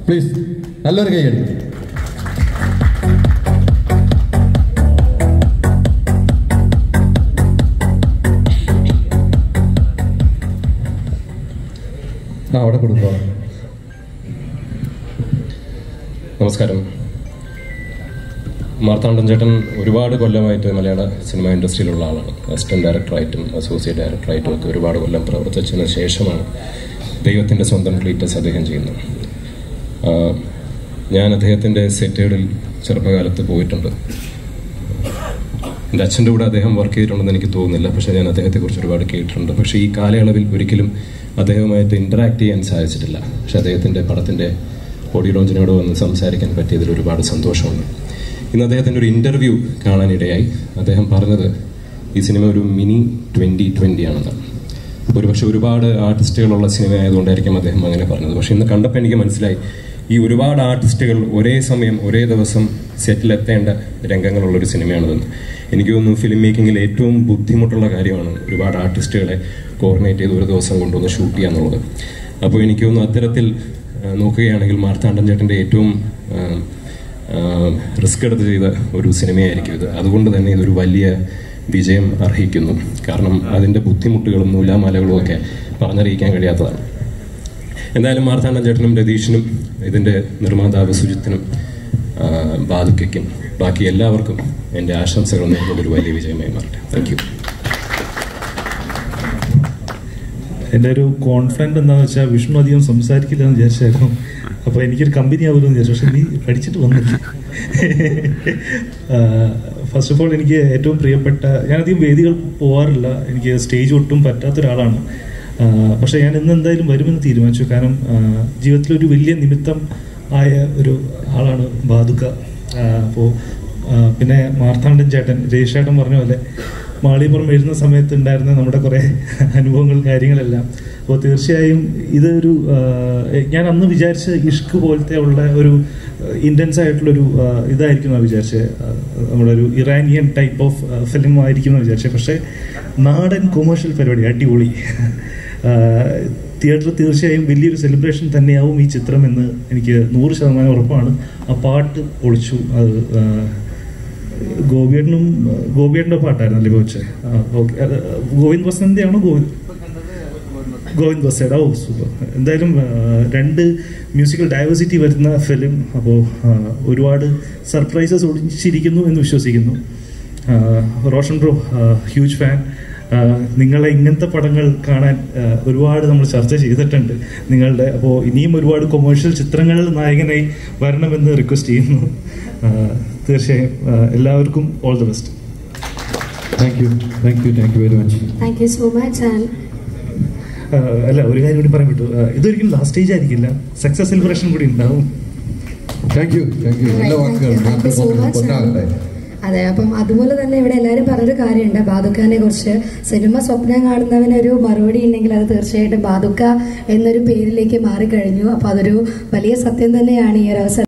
Please നല്ലൊരു കൈയടി ആ അവിടെ കൊടുക്കുക നമസ്കാരം മാർത്താണ്ഡൻ ചേട്ടൻ ഒരുപാട് കൊല്ലമായിട്ട് മലയാള സിനിമ ഇൻഡസ്ട്രിയിലുള്ള ആളാണ് അസിസ്റ്റന്റ് ഡയറക്ടറായിട്ടും അസോസിയേറ്റ് ഡയറക്ടറായിട്ടും ഒക്കെ ഒരുപാട് കൊല്ലം പ്രവർത്തിച്ചതിന് ശേഷമാണ് ദൈവത്തിൻ്റെ സ്വന്തം ക്ലീറ്റസ് അദ്ദേഹം ചെയ്യുന്നത് ആ, ഞാൻ അദ്ദേഹത്തിൻ്റെ സെറ്റുകളിൽ ചെറുപ്പകാലത്ത് പോയിട്ടുണ്ട് എൻ്റെ അച്ഛൻ്റെ കൂടെ അദ്ദേഹം വർക്ക് ചെയ്തിട്ടുണ്ടെന്ന് എനിക്ക് തോന്നുന്നില്ല പക്ഷേ ഞാൻ അദ്ദേഹത്തെക്കുറിച്ച് ഒരുപാട് കേട്ടിട്ടുണ്ട് പക്ഷേ ഈ കാലയളവിൽ ഒരിക്കലും അദ്ദേഹവുമായിട്ട് ഇൻറ്ററാക്ട് ചെയ്യാൻ സാധിച്ചിട്ടില്ല പക്ഷേ അദ്ദേഹത്തിൻ്റെ പടത്തിൻ്റെ ഓഡിയോ ലോഞ്ചിനോട് വന്ന് സംസാരിക്കാൻ പറ്റിയതിൽ ഒരുപാട് സന്തോഷമുണ്ട് ഇന്ന് അദ്ദേഹത്തിൻ്റെ ഒരു ഇൻ്റർവ്യൂ കാണാനിടയായി അദ്ദേഹം പറഞ്ഞത് ഈ സിനിമ ഒരു മിനി ട്വൻ്റി ട്വൻ്റി ആണെന്നാണ് ഒരുപക്ഷെ ഒരുപാട് ആർട്ടിസ്റ്റുകളുള്ള സിനിമ ആയതുകൊണ്ടായിരിക്കും അദ്ദേഹം അങ്ങനെ പറഞ്ഞത് പക്ഷെ ഇന്ന് കണ്ടപ്പോൾ എനിക്ക് മനസ്സിലായി ഈ ഒരുപാട് ആർട്ടിസ്റ്റുകൾ ഒരേ സമയം ഒരേ ദിവസം സെറ്റിലെത്തേണ്ട രംഗങ്ങളുള്ള ഒരു സിനിമയാണിതെന്ന് എനിക്ക് തോന്നുന്നു ഫിലിം മേക്കിങ്ങിൽ ഏറ്റവും ബുദ്ധിമുട്ടുള്ള കാര്യമാണ് ഒരുപാട് ആർട്ടിസ്റ്റുകളെ കോർഡിനേറ്റ് ചെയ്ത് ഒരു ദിവസം കൊണ്ടുവന്ന് ഷൂട്ട് ചെയ്യുക എന്നുള്ളത് അപ്പോൾ എനിക്ക് തോന്നുന്നു അത്തരത്തിൽ ആ, നോക്കുകയാണെങ്കിൽ മാർത്താണ്ഡൻ ചേട്ടൻ്റെ ഏറ്റവും റിസ്ക് എടുത്ത് ചെയ്ത ഒരു സിനിമയായിരിക്കും ഇത് അതുകൊണ്ട് തന്നെ ഇതൊരു വലിയ വിജയം അർഹിക്കുന്നു കാരണം അതിൻ്റെ ബുദ്ധിമുട്ടുകളും നൂലാമാലകളും ഒക്കെ പറഞ്ഞറിയിക്കാൻ കഴിയാത്തതാണ് എന്തായാലും മാർത്താണ്ഡൻ ചേട്ടനും രതീഷിനും ഇതിൻ്റെ നിർമ്മാതാവ് സുജിത്തിനും ആ, ബാധുക്കയ്ക്കും ബാക്കി എല്ലാവർക്കും എൻ്റെ ആശംസകൾ നേരുന്നത് ഒരു വലിയ വിജയമായി മാറട്ടെ താങ്ക് യു എൻ്റെ ഒരു കോൺഫിഡൻറ്റ് എന്താണെന്ന് വെച്ചാൽ വിഷ്ണു അധികം സംസാരിക്കില്ല എന്ന് വിചാരിച്ചായിരുന്നു അപ്പോൾ എനിക്കൊരു കമ്പനി ആവുമല്ലോ എന്ന് വിചാരിച്ചു പക്ഷെ നീ പഠിച്ചിട്ട് വന്നില്ല ഫസ്റ്റ് ഓഫ് ഓൾ എനിക്ക് ഏറ്റവും പ്രിയപ്പെട്ട ഞാനധികം വേദികൾ പോകാറില്ല എനിക്ക് സ്റ്റേജ് ഒട്ടും പറ്റാത്ത ഒരാളാണ് ആ, പക്ഷെ ഞാൻ ഇന്ന് എന്തായാലും വരുമെന്ന് തീരുമാനിച്ചു കാരണം ആ, ജീവിതത്തിലൊരു വലിയ നിമിത്തം ആയ ഒരു ആളാണ് ബാദുക്ക അപ്പോൾ പിന്നെ മാർത്താണ്ഡൻ ചേട്ടൻ രജീഷ് പറഞ്ഞ പോലെ മാളികപ്പുറം എഴുതുന്ന സമയത്ത് ഉണ്ടായിരുന്ന നമ്മുടെ കുറേ അനുഭവങ്ങൾ കാര്യങ്ങളെല്ലാം അപ്പോൾ തീർച്ചയായും ഇതൊരു ആ, ഞാൻ അന്ന് വിചാരിച്ച ഇഷ്ക് പോലത്തെ ഉള്ള ഒരു ഇൻറ്റൻസ് ആയിട്ടുള്ളൊരു ആ, ഇതായിരിക്കും ഞാൻ വിചാരിച്ചത് ആ, നമ്മുടെ ഒരു ഇറാനിയൻ ടൈപ്പ് ഓഫ് ഫിലിം ആയിരിക്കും എന്ന് വിചാരിച്ചത് പക്ഷേ നാടൻ കൊമേഴ്ഷ്യൽ പരിപാടി അടിപൊളി തിയേറ്റർ തീർച്ചയായും വലിയൊരു സെലിബ്രേഷൻ തന്നെയാവും ഈ ചിത്രം എന്ന് എനിക്ക് നൂറ് ശതമാനം ഉറപ്പാണ് ആ പാട്ട് പൊളിച്ചു അത് ആ, ഗോപിയേട്ടനും ഗോപിയേട്ടൻ്റെ പാട്ടായിരുന്നല്ലേ കോച്ച് ഓക്കെ ഗോവിന്ദ് വസന്തിയാണോ ഗോവിന്ദ് ഗോവിന്ദ് ബസേഡ് ഓ സൂപ്പർ എന്തായാലും ആ, രണ്ട് മ്യൂസിക്കൽ ഡൈവേഴ്സിറ്റി വരുന്ന ഫിലിം അപ്പോൾ ഒരുപാട് സർപ്രൈസസ് ഒളിച്ചിരിക്കുന്നു എന്ന് വിശ്വസിക്കുന്നു ആ, റോഷൻ ബ്രോ ഹ്യൂജ് ഫാൻ നിങ്ങളെ ഇങ്ങനത്തെ പടങ്ങൾ കാണാൻ ആ, ഒരുപാട് നമ്മൾ ചർച്ച ചെയ്തിട്ടുണ്ട് നിങ്ങളുടെ അപ്പോൾ ഇനിയും ഒരുപാട് കൊമേഴ്ഷ്യൽ ചിത്രങ്ങളിൽ നായകനായി വരണമെന്ന് റിക്വസ്റ്റ് ചെയ്യുന്നു ആ, തീർച്ചയായും ആ, എല്ലാവർക്കും all the best thank you thank you thank you very much Thank you so much and ആ, അല്ല ഒരു കാര്യം കൂടി പറയാൻ പറ്റൂ ആ, ഇതൊരിക്കലും ലാസ്റ്റ് സ്റ്റേജ് ആയിരിക്കില്ല സക്സസ് സെലിബ്രേഷൻ കൂടി ഉണ്ടാവും താങ്ക് യു താങ്ക് യു നല്ല വാക്കുകൾ Thank you so much. പൊന്നാകട്ടെ അതെ അപ്പം അതുപോലെ തന്നെ ഇവിടെ എല്ലാവരും പറഞ്ഞൊരു കാര്യമുണ്ട് ബാദുക്കാനെ കുറിച്ച് സിനിമ സ്വപ്നം കാണുന്നവനൊരു മറുപടി ഉണ്ടെങ്കിൽ അത് തീർച്ചയായിട്ടും ബാദുക്ക എന്നൊരു പേരിലേക്ക് മാറിക്കഴിഞ്ഞു അപ്പൊ അതൊരു വലിയ സത്യം തന്നെയാണ് ഈ ഒരു അവസരം